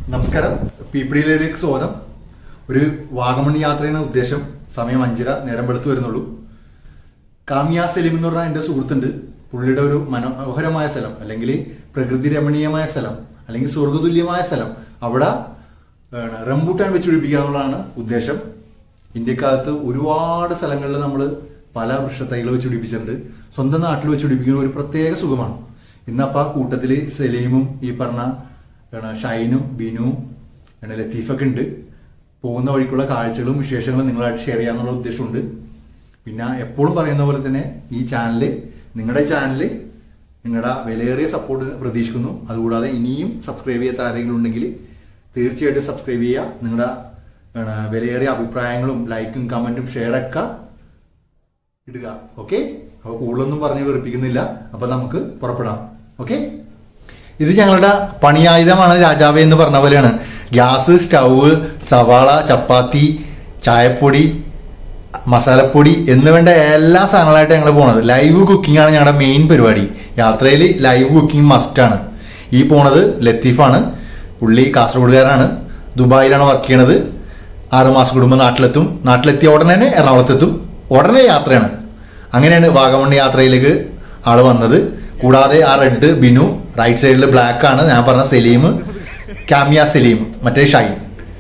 നമസ്കാരം പീപ്പിടിയിലേക്ക് സ്വാഗതം ഒരു വാഗമൺ യാത്രയാണ് ഉദ്ദേശം സമയം അഞ്ചര നേരം വെളുത്ത് വരുന്നുള്ളൂ കാമിയ സലീം എന്ന് പറഞ്ഞാൽ എൻ്റെ സുഹൃത്തുണ്ട് പുള്ളിയുടെ ഒരു മനോഹരമായ സ്ഥലം അല്ലെങ്കിൽ പ്രകൃതി രമണീയമായ സ്ഥലം അല്ലെങ്കിൽ സ്വർഗതുല്യമായ സ്ഥലം അവിടെ ആണ്, റംബൂട്ടാൻ വെച്ച് പിടിപ്പിക്കുക എന്നുള്ളതാണ് ഉദ്ദേശം ഇന്ത്യക്കകത്ത് ഒരുപാട് സ്ഥലങ്ങളിൽ നമ്മൾ പല വൃക്ഷത്തൈകൾ വെച്ച് പിടിപ്പിച്ചിട്ടുണ്ട് സ്വന്തം നാട്ടിൽ വെച്ച് പിടിപ്പിക്കുന്ന ഒരു പ്രത്യേക സുഖമാണ് ഇന്നപ്പോൾ കൂട്ടത്തിൽ സലീമും ഈ പറഞ്ഞ ആണ്, ഷൈനും ബിനുവും ആണ്, ലത്തീഫൊക്കെ ഉണ്ട് പോകുന്ന വഴിക്കുള്ള കാഴ്ചകളും വിശേഷങ്ങളും നിങ്ങളായിട്ട് ഷെയർ ചെയ്യാന്നുള്ള ഉദ്ദേശമുണ്ട് പിന്നെ എപ്പോഴും പറയുന്ന പോലെ തന്നെ ഈ ചാനൽ നിങ്ങളുടെ ചാനൽ നിങ്ങളുടെ വിലയേറിയ സപ്പോർട്ട് പ്രതീക്ഷിക്കുന്നു അതുകൂടാതെ ഇനിയും സബ്സ്ക്രൈബ് ചെയ്യാത്ത ആരെങ്കിലും ഉണ്ടെങ്കിൽ തീർച്ചയായിട്ടും സബ്സ്ക്രൈബ് ചെയ്യുക നിങ്ങളുടെ ആണ്, വിലയേറിയ അഭിപ്രായങ്ങളും ലൈക്കും കമന്റും ഷെയറൊക്കെ ഇടുക ഓക്കെ അപ്പോൾ കൂടുതലൊന്നും പറഞ്ഞ് വെറുപ്പിക്കുന്നില്ല അപ്പോൾ നമുക്ക് പുറപ്പെടാം ഓക്കെ ഇത് ഞങ്ങളുടെ പണിയായുധമാണ് രാജാവേ എന്ന് പറഞ്ഞ പോലെയാണ് ഗ്യാസ് സ്റ്റൗവ് സവാള ചപ്പാത്തി ചായപ്പൊടി മസാലപ്പൊടി എന്ന് വേണ്ട എല്ലാ സാധനങ്ങളായിട്ട് ഞങ്ങൾ പോണത് ലൈവ് കുക്കിംഗ് ആണ് ഞങ്ങളുടെ മെയിൻ പരിപാടി യാത്രയിൽ ലൈവ് കുക്കിംഗ് മസ്റ്റാണ് ഈ പോണത് ലത്തീഫാണ് പുള്ളി കാസർഗോഡുകാരാണ് ദുബായിലാണ് വർക്ക് ചെയ്യണത് ആറ് മാസം കൂടുമ്പോൾ നാട്ടിലെത്തും നാട്ടിലെത്തിയ ഉടനെ തന്നെ എറണാകുളത്തെത്തും ഉടനെ യാത്രയാണ് അങ്ങനെയാണ് വാഗമൺ യാത്രയിലേക്ക് ആള് വന്നത് കൂടാതെ ആ റെഡ് ബിനു റൈറ്റ് സൈഡിൽ ബ്ലാക്ക് ആണ് ഞാൻ പറഞ്ഞ സലീം കാമിയ സലീം മറ്റേ ഷൈൻ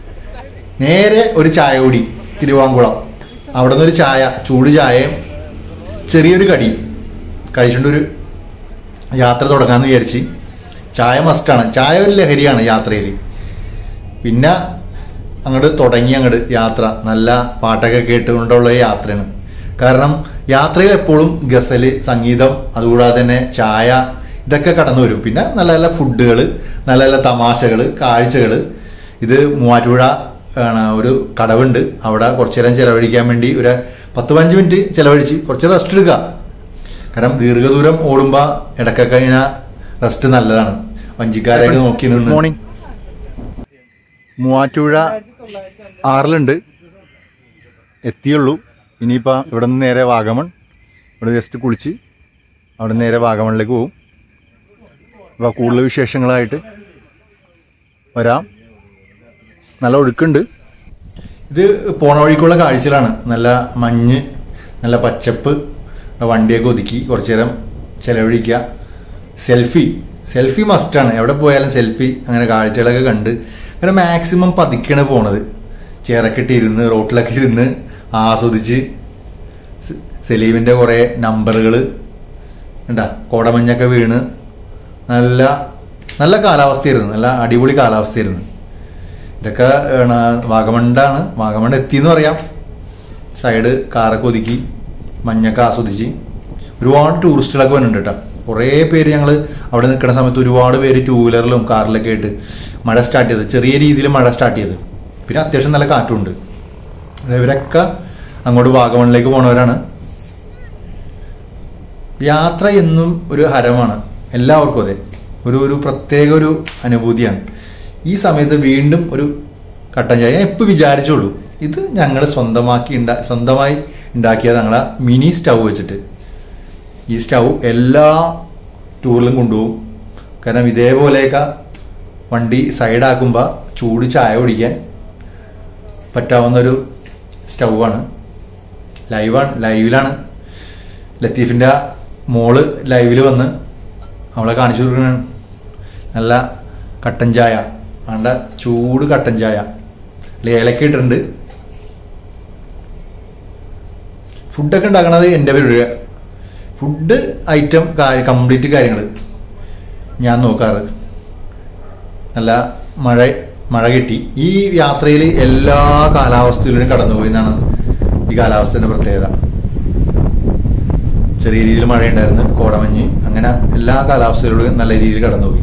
നേരെ ഒരു ചായ കൂടി തിരുവാങ്കുളം അവിടെ നിന്നൊരു ചായ ചൂട് ചായയും ചെറിയൊരു കടിയും കഴിച്ചുകൊണ്ടൊരു യാത്ര തുടങ്ങാമെന്ന് വിചാരിച്ച് ചായ മസ്റ്റാണ് ചായ ഒരു ലഹരിയാണ് യാത്രയിൽ പിന്നെ അങ്ങോട്ട് തുടങ്ങി അങ്ങോട്ട് യാത്ര നല്ല പാട്ടൊക്കെ കേട്ടുകൊണ്ടുള്ള യാത്രയാണ് കാരണം യാത്രയിൽ എപ്പോഴും ഗസല് സംഗീതം അതുകൂടാതെ തന്നെ ചായ ഇതൊക്കെ കടന്നു വരും പിന്നെ നല്ല നല്ല ഫുഡുകൾ നല്ല നല്ല തമാശകൾ കാഴ്ചകൾ ഇത് മൂവാറ്റുപുഴ ആണ് ഒരു കടവുണ്ട് അവിടെ കുറച്ചു നേരം ചിലവഴിക്കാൻ വേണ്ടി ഒരു പത്ത് പതിനഞ്ച് മിനിറ്റ് ചിലവഴിച്ച് കുറച്ച് റെസ്റ്റ് എടുക്കുക കാരണം ദീർഘദൂരം ഓടുമ്പോൾ ഇടയ്ക്കൊക്കെ ഇങ്ങനെ റെസ്റ്റ് നല്ലതാണ് വഞ്ചിക്കാരെയൊക്കെ നോക്കി നിന്ന് മോർണിംഗ് മൂവാറ്റുപുഴ ആറിലുണ്ട് എത്തിയുള്ളൂ ഇനിയിപ്പോൾ ഇവിടെ നിന്ന് നേരെ വാഗമൺ ഇവിടെ ജസ്റ്റ് കുളിച്ച് അവിടെ നിന്ന് നേരെ വാഗമണിലേക്ക് പോകും അപ്പോൾ കൂടുതൽ വിശേഷങ്ങളായിട്ട് വരാം നല്ല ഒഴുക്കുണ്ട് ഇത് പോണ വഴിക്കുള്ള കാഴ്ചകളാണ് നല്ല മഞ്ഞ് നല്ല പച്ചപ്പ് വണ്ടിയൊക്കെ ഒതുക്കി കുറച്ച് നേരം ചിലവഴിക്കുക സെൽഫി സെൽഫി മസ്റ്റാണ് എവിടെ പോയാലും സെൽഫി അങ്ങനെ കാഴ്ചകളൊക്കെ കണ്ട് അങ്ങനെ മാക്സിമം പതുക്കെയാണ് പോണത് ചേറക്കിട്ട് ഇരുന്ന് റോട്ടിലൊക്കെ ഇരുന്ന് ആസ്വദിച്ച് സ- സലീമിൻ്റെ കുറേ നമ്പറുകൾ ഉണ്ടാ കോടമഞ്ഞൊക്കെ വീണ് നല്ല നല്ല കാലാവസ്ഥയായിരുന്നു നല്ല അടിപൊളി കാലാവസ്ഥയായിരുന്നു ഇതൊക്കെ ആണ് വാഗമണ്ടാണ് വാഗമൺ എത്തിയെന്ന് പറയാം സൈഡ് കാറൊക്കെ ഒതുക്കി മഞ്ഞൊക്കെ ആസ്വദിച്ച് ഒരുപാട് ടൂറിസ്റ്റുകളൊക്കെ വന്നിട്ടുണ്ട് കേട്ടോ കുറേ പേര് ഞങ്ങൾ അവിടെ നിൽക്കുന്ന സമയത്ത് ഒരുപാട് പേര് ടൂ വീലറിലും കാറിലൊക്കെ ആയിട്ട് മഴ സ്റ്റാർട്ട് ചെയ്തത് ചെറിയ രീതിയിൽ മഴ സ്റ്റാർട്ട് ചെയ്ത് പിന്നെ അത്യാവശ്യം നല്ല കാറ്റുണ്ട് ഇവരൊക്കെ അങ്ങോട്ട് വാഗമണിലേക്ക് പോണവരാണ് യാത്ര എന്നും ഒരു ഹരമാണ് എല്ലാവർക്കും അതെ ഒരു ഒരു പ്രത്യേക ഒരു അനുഭൂതിയാണ് ഈ സമയത്ത് വീണ്ടും ഒരു കട്ടൻ ചായ ഞാൻ എപ്പോൾ വിചാരിച്ചുള്ളൂ ഇത് ഞങ്ങൾ സ്വന്തമാക്കി ഉണ്ടാ സ്വന്തമായി ഉണ്ടാക്കിയത് ഞങ്ങളെ മിനി സ്റ്റൗ വെച്ചിട്ട് ഈ സ്റ്റൗ എല്ലാ ടൂറിലും കൊണ്ടുപോകും കാരണം ഇതേപോലെയൊക്കെ വണ്ടി സൈഡാക്കുമ്പോൾ ചൂട് ചായ കുടിക്കാൻ പറ്റാവുന്നൊരു സ്റ്റൗവാണ് ലൈവാണ് ലൈവിലാണ് ലത്തീഫിൻ്റെ മോള് ലൈവിൽ വന്ന് അവളെ കാണിച്ചു കൊടുക്കുകയാണ് നല്ല കട്ടൻ ചായ വേണ്ട ചൂട് കട്ടൻ ചായ അതിൽ ഏലക്ക ഇട്ടിട്ടുണ്ട് ഫുഡൊക്കെ ഉണ്ടാക്കണത് എൻ്റെ പരിപാടി ഫുഡ് ഐറ്റം കംപ്ലീറ്റ് കാര്യങ്ങൾ ഞാൻ നോക്കാറ് നല്ല മഴ മഴ കിട്ടി ഈ യാത്രയിൽ എല്ലാ കാലാവസ്ഥയിലൂടെയും കടന്നുപോയി എന്നാണ് ഈ കാലാവസ്ഥയുടെ പ്രത്യേകത ചെറിയ രീതിയിൽ മഴയുണ്ടായിരുന്നു കോടമഞ്ഞ് അങ്ങനെ എല്ലാ കാലാവസ്ഥയിലൂടെയും നല്ല രീതിയിൽ കടന്നുപോയി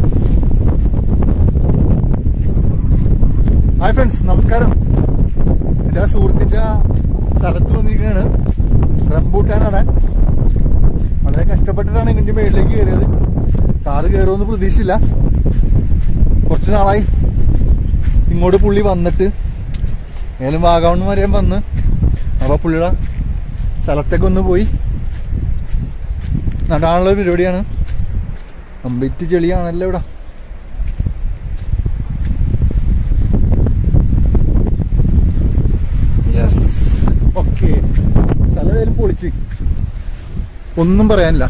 ഹായ് ഫ്രണ്ട്സ് നമസ്കാരം എൻ്റെ സുഹൃത്തിൻ്റെ സ്ഥലത്ത് വന്നിരിക്കുകയാണ് റംബൂട്ടാനാണ് വളരെ കഷ്ടപ്പെട്ടിട്ടാണ് ഇങ്ങോട്ട് മേളിലേക്ക് കയറിയത് കാറ് കയറുമെന്ന് പ്രതീക്ഷയില്ല കുറച്ച് നാളായി ഇങ്ങോട്ട് പുള്ളി വന്നിട്ട് മേലും വാഗമൺ വരെ വന്ന് അപ്പോൾ പുള്ളിയുടെ സ്ഥലത്തൊക്കെ ഒന്ന് പോയി നടാനുള്ള പരിപാടിയാണ് കംപ്ലീറ്റ് ചെളിയാണല്ലോ ഇവിടെ പൊളിച്ച് ഒന്നും പറയാനില്ല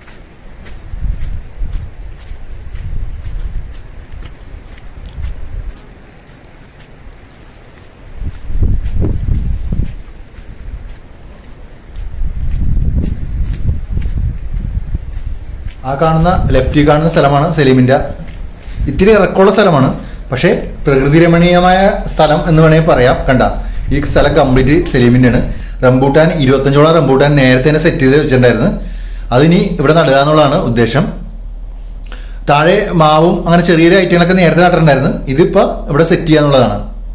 ആ കാണുന്ന ലെഫ്റ്റിൽ കാണുന്ന സ്ഥലമാണ് സലീമിൻ്റെ ഇത്തിരി ഇറക്കമുള്ള സ്ഥലമാണ് പക്ഷേ പ്രകൃതി രമണീയമായ സ്ഥലം എന്ന് വേണമെങ്കിൽ പറയാം കണ്ട ഈ സ്ഥലം കംപ്ലീറ്റ് സലീമിൻ്റെ ആണ് റംബൂട്ടാൻ ഇരുപത്തഞ്ചോളം റംബൂട്ടാൻ നേരത്തെ തന്നെ സെറ്റ് ചെയ്ത് വെച്ചിട്ടുണ്ടായിരുന്നു അതിനി ഇവിടെ നടുക എന്നുള്ളതാണ് ഉദ്ദേശം താഴെ മാവും അങ്ങനെ ചെറിയ ചെറിയ ഐറ്റങ്ങളൊക്കെ നേരത്തെ നട്ടിട്ടുണ്ടായിരുന്നു ഇതിപ്പോൾ ഇവിടെ സെറ്റ് ചെയ്യുക എന്നുള്ളതാണ്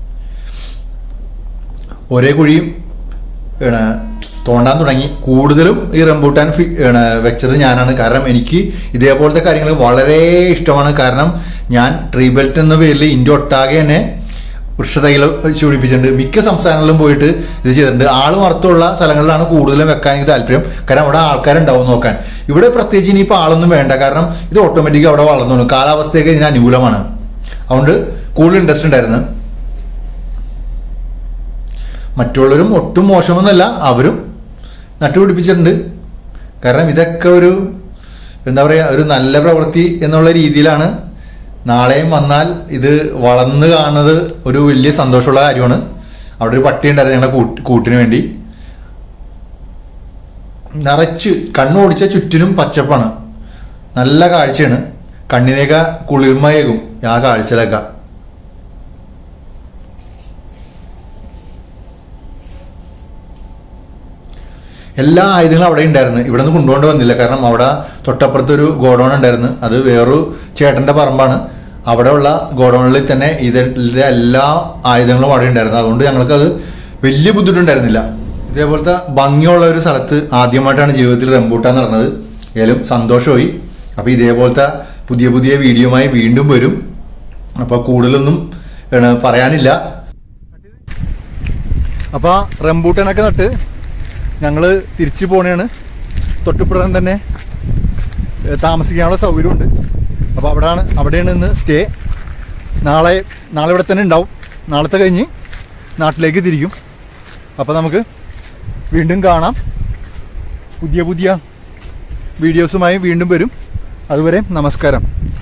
ഒരേ കുഴിയും ഏണ്, തോണ്ടാൻ തുടങ്ങി കൂടുതലും ഈ റംബൂട്ടാൻ ഫി ഏണ്, വെച്ചത് ഞാനാണ് കാരണം എനിക്ക് ഇതേപോലത്തെ കാര്യങ്ങൾ വളരെ ഇഷ്ടമാണ് കാരണം ഞാൻ ട്രീ ബെൽറ്റ് എന്ന പേരിൽ ഇന്ത്യ ഒട്ടാകെ തന്നെ വൃക്ഷതൈകൾ വെച്ച് പിടിപ്പിച്ചിട്ടുണ്ട് മിക്ക സംസ്ഥാനങ്ങളിലും പോയിട്ട് ഇത് ചെയ്തിട്ടുണ്ട് ആളും അർത്ഥമുള്ള സ്ഥലങ്ങളിലാണ് കൂടുതലും വെക്കാൻ എനിക്ക് താല്പര്യം കാരണം അവിടെ ആൾക്കാരുണ്ടാവും നോക്കാൻ ഇവിടെ പ്രത്യേകിച്ച് ഇനിയിപ്പോൾ ആളൊന്നും വേണ്ട കാരണം ഇത് ഓട്ടോമാറ്റിക് അവിടെ വളർന്നു കാലാവസ്ഥയൊക്കെ ഇതിന് അനുകൂലമാണ് അതുകൊണ്ട് കൂടുതൽ ഇൻട്രസ്റ്റ് ഉണ്ടായിരുന്നു മറ്റുള്ളവരും ഒട്ടും മോശമൊന്നുമല്ല അവരും നട്ടുപിടിപ്പിച്ചിട്ടുണ്ട് കാരണം ഇതൊക്കെ ഒരു എന്താ പറയുക ഒരു നല്ല പ്രവൃത്തി എന്നുള്ള രീതിയിലാണ് നാളെയും വന്നാൽ ഇത് വളർന്നു കാണുന്നത് ഒരു വലിയ സന്തോഷമുള്ള കാര്യമാണ് അവിടെ ഒരു പട്ടി ഉണ്ടായിരുന്നു ഞങ്ങളുടെ കൂട്ട് കൂട്ടിന് വേണ്ടി നിറച്ച് കണ്ണോടിച്ച ചുറ്റിനും പച്ചപ്പാണ് നല്ല കാഴ്ചയാണ് കണ്ണിനേക്ക കുളിർമയേകും ആ കാഴ്ചയിലൊക്കെ എല്ലാ ആയുധങ്ങളും അവിടെ ഉണ്ടായിരുന്നു ഇവിടെ നിന്ന് കൊണ്ടുകൊണ്ട് വന്നില്ല കാരണം അവിടെ തൊട്ടപ്പുറത്തൊരു ഗോഡൗൺ ഉണ്ടായിരുന്നു അത് വേറൊരു ചേട്ടൻ്റെ പറമ്പാണ് അവിടെയുള്ള ഗോഡൗണിൽ തന്നെ ഇതിൻ്റെ എല്ലാ ആയുധങ്ങളും അവിടെ ഉണ്ടായിരുന്നു അതുകൊണ്ട് ഞങ്ങൾക്ക് അത് വലിയ ബുദ്ധിമുട്ടുണ്ടായിരുന്നില്ല ഇതേപോലത്തെ ഭംഗിയുള്ള ഒരു സ്ഥലത്ത് ആദ്യമായിട്ടാണ് ജീവിതത്തിൽ റംബൂട്ടാൻ നടന്നത് ഏതായാലും സന്തോഷമായി അപ്പോൾ ഇതേപോലത്തെ പുതിയ പുതിയ വീഡിയോയുമായി വീണ്ടും വരും അപ്പോൾ കൂടുതലൊന്നും ഏണ് പറയാനില്ല അപ്പോൾ റംബൂട്ടാനൊക്കെ നട്ട് ഞങ്ങൾ തിരിച്ചു പോണേണ് തൊട്ടുപുറം തന്നെ ഏ, താമസിക്കാനുള്ള സൗകര്യമുണ്ട് അപ്പോൾ അവിടെയാണ് അവിടെയാണ് ഇന്ന് സ്റ്റേ നാളെ നാളെ ഇവിടെ തന്നെ ഉണ്ടാവും നാളത്തെ കഴിഞ്ഞ് നാട്ടിലേക്ക് തിരിക്കും അപ്പോൾ നമുക്ക് വീണ്ടും കാണാം പുതിയ പുതിയ വീഡിയോസുമായി വീണ്ടും വരും അതുവരെ നമസ്കാരം